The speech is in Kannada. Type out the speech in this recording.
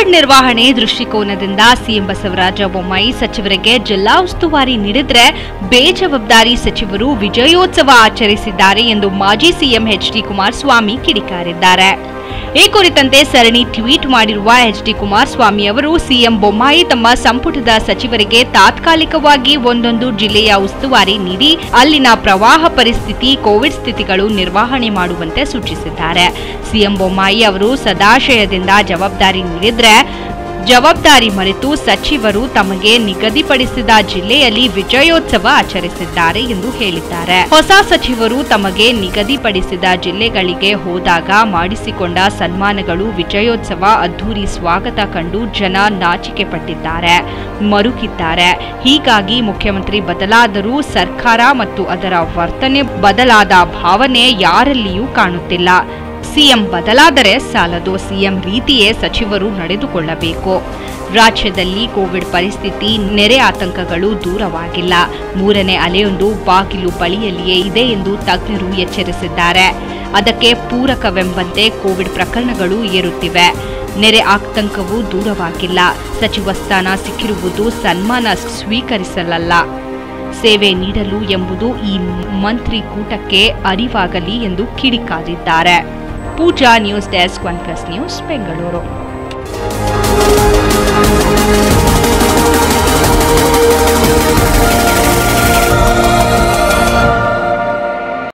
ಕೋವಿಡ್ ನಿರ್ವಹಣೆ ದೃಷ್ಟಿಕೋನದಿಂದ ಸಿಎಂ ಬಸವರಾಜ ಬೊಮ್ಮಾಯಿ ಸಚಿವರಿಗೆ ಜಿಲ್ಲಾ ಉಸ್ತುವಾರಿ ನೀಡಿದ್ರೆ ಬೇಜವಾಬ್ದಾರಿ ಸಚಿವರು ವಿಜಯೋತ್ಸವ ಆಚರಿಸಿದ್ದಾರೆ ಎಂದು ಮಾಜಿ ಸಿಎಂ ಎಚ್ ಡಿ ಕುಮಾರಸ್ವಾಮಿ ಕಿಡಿಕಾರಿದ್ದಾರೆ ಈ ಕುರಿತಂತೆ ಸರಣಿ ಟ್ವೀಟ್ ಮಾಡಿರುವ ಎಚ್ ಡಿ ಕುಮಾರಸ್ವಾಮಿ ಅವರು ಸಿಎಂ ಬೊಮ್ಮಾಯಿ ತಮ್ಮ ಸಂಪುಟದ ಸಚಿವರಿಗೆ ತಾತ್ಕಾಲಿಕವಾಗಿ ಒಂದೊಂದು ಜಿಲ್ಲೆಯ ಉಸ್ತುವಾರಿ ನೀಡಿ ಅಲ್ಲಿನ ಪ್ರವಾಹ ಪರಿಸ್ಥಿತಿ ಕೋವಿಡ್ ಸ್ಥಿತಿಗಳು ನಿರ್ವಹಣೆ ಮಾಡುವಂತೆ ಸೂಚಿಸಿದ್ದಾರೆ ಸಿಎಂ ಬೊಮ್ಮಾಯಿ ಅವರು ಸದಾಶಯದಿಂದ ಜವಾಬ್ದಾರಿ ನೀಡಿದ್ರೆ ಜವಾಬ್ದಾರಿ ಮರೆತು ಸಚಿವರು ತಮಗೆ ನಿಗದಿಪಡಿಸಿದ ಜಿಲ್ಲೆಯಲ್ಲಿ ವಿಜಯೋತ್ಸವ ಆಚರಿಸಿದ್ದಾರೆ ಎಂದು ಹೇಳಿದ್ದಾರೆ ಹೊಸ ಸಚಿವರು ತಮಗೆ ನಿಗದಿಪಡಿಸಿದ ಜಿಲ್ಲೆಗಳಿಗೆ ಹೋದಾಗ ಮಾಡಿಸಿಕೊಂಡ ಸನ್ಮಾನಗಳು ವಿಜಯೋತ್ಸವ ಅದ್ದೂರಿ ಸ್ವಾಗತ ಕಂಡು ಜನ ನಾಚಿಕೆ ಪಟ್ಟಿದ್ದಾರೆ ಮರುಗಿದ್ದಾರೆ ಹೀಗಾಗಿ ಮುಖ್ಯಮಂತ್ರಿ ಬದಲಾದರೂ ಸರ್ಕಾರ ಮತ್ತು ಅದರ ವರ್ತನೆ ಬದಲಾದ ಭಾವನೆ ಯಾರಲ್ಲಿಯೂ ಕಾಣುತ್ತಿಲ್ಲ ಸಿಎಂ ಬದಲಾದರೆ ಸಾಲದು ಸಿಎಂ ರೀತಿಯೇ ಸಚಿವರು ನಡೆದುಕೊಳ್ಳಬೇಕು ರಾಜ್ಯದಲ್ಲಿ ಕೋವಿಡ್ ಪರಿಸ್ಥಿತಿ ನೆರೆ ಆತಂಕಗಳು ದೂರವಾಗಿಲ್ಲ ಮೂರನೇ ಅಲೆಯೊಂದು ಬಾಗಿಲು ಬಳಿಯಲ್ಲಿಯೇ ಇದೆ ಎಂದು ತಜ್ಞರು ಎಚ್ಚರಿಸಿದ್ದಾರೆ ಅದಕ್ಕೆ ಪೂರಕವೆಂಬಂತೆ ಕೋವಿಡ್ ಪ್ರಕರಣಗಳು ಏರುತ್ತಿವೆ ನೆರೆ ಆತಂಕವೂ ದೂರವಾಗಿಲ್ಲ ಸಚಿವ ಸ್ಥಾನ ಸಿಕ್ಕಿರುವುದು ಸನ್ಮಾನ ಸ್ವೀಕರಿಸಲಲ್ಲ ಸೇವೆ ನೀಡಲು ಎಂಬುದು ಈ ಮಂತ್ರಿಕೂಟಕ್ಕೆ ಅರಿವಾಗಲಿ ಎಂದು ಕಿಡಿಕಾರಿದ್ದಾರೆ Pooja news desk one plus news Bengaluru